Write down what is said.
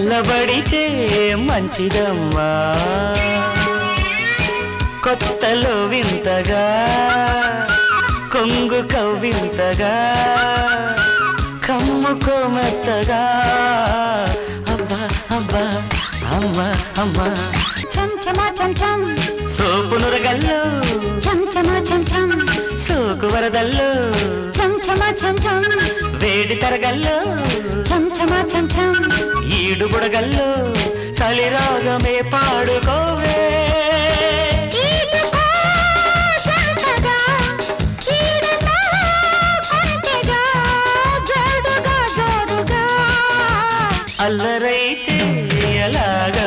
చల్లబడితే మంచిదమ్మా కొత్తలో వింతగా కొంగు కవ్వింతగా కమ్ముకో మెత్తగా అబ్బా అబ్బా అమ్మ అమ్మ చం చమా చం చం సోపు నురగల్లో చం చమా చం చం సోకు వరదల్లో చం చమా చం చం వేడి తరగల్లో చం చమా చం చం ఈడు బుడగల్లో చలి రాగమే పాడుకోవే ఈదుకో జంటగా, ఈడుతో కొంటెగా, జోడుగా జోడుగా అల్లరైతే ఎలాగా